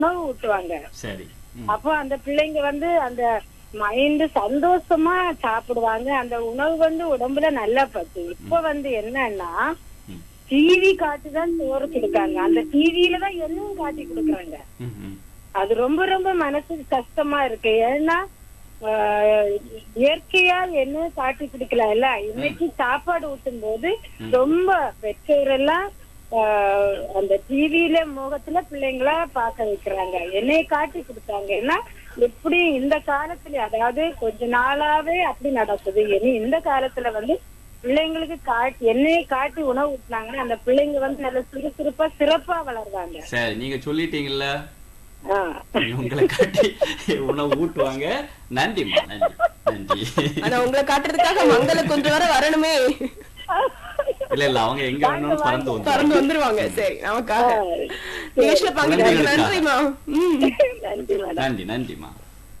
உணவு ஊட்டுவாங்க சரி ம். அப்போ அந்த பிள்ளைங்க வந்து அந்த மைண்ட் சந்தோஷமா சாப்பிடுவாங்க அந்த உணவு வந்து உடம்புல நல்லா பத்து இப்ப வந்து என்னன்னா ம். டிவி காட்டுதான் சோறு கொடுக்காங்க அந்த டிவியில தான் எல்லாம் காட்டி கொடுக்குறாங்க ம், ம். அது ரொம்ப ரொம்ப மனசுக்கு கஷ்டமா இருக்கு ஏன்னா ஆஹ், இயற்கையா என்ன காட்டி குடிக்கலாம் இல்ல இன்னைக்கு சாப்பாடு ஊட்டும் போது ரொம்ப பெற்றோர் எல்லாம் ஆஹ், அந்த டிவியில முகத்துல பிள்ளைங்கள பார்க்க வைக்கிறாங்க என்னைய காட்டி கொடுத்தாங்கன்னா எப்படி இந்த காலத்துல அதாவது கொஞ்ச நாளாவே அப்படி நடக்குது இனி இந்த காலத்துல வந்து பிள்ளைங்களுக்கு காட்டி எண்ணெயை காட்டி உணவு ஊட்டினாங்கன்னா அந்த பிள்ளைங்க வந்து நல்ல சுறுசுறுப்பா சிறப்பா வளருவாங்க சரி நீங்க சொல்லிட்டீங்கல்ல ஆஹ் உங்களை காட்டி உணவு ஊட்டுவாங்க நன்றிம்மா நன்றி நன்றி ஆனா உங்களை காட்டுறதுக்காக மங்கள கொஞ்சம் வர வரணுமே இல்ல இல்ல அவங்க எங்க வேணும்னு பறந்து வந்து பறந்து வந்துருவாங்க சரி நமக்காக நிகழ்ச்சியில பங்கேற்க குழந்தைகளுக்காக. நன்றிமா ம் நன்றி மேடம் நன்றி நன்றிம்மா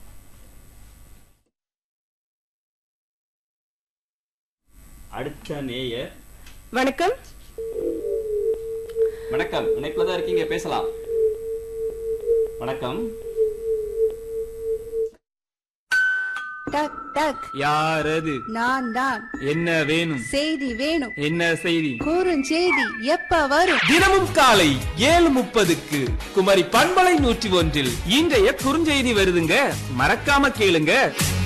அடுத்த நேயர் வணக்கம் வணக்கம் இணைப்புல தான் இருக்கீங்க பேசலாம் வணக்கம் டக் டக் யாரது நான் தான் என்ன வேணும் செய்தி வேணும் என்ன செய்தி குறுஞ்செய்தி எப்ப வரும் தினமும் காலை ஏழு முப்பதுக்கு குமரி பண்பலை நூற்றி ஒன்றில் இன்றைய குறுஞ்செய்தி வருதுங்க மறக்காம கேளுங்க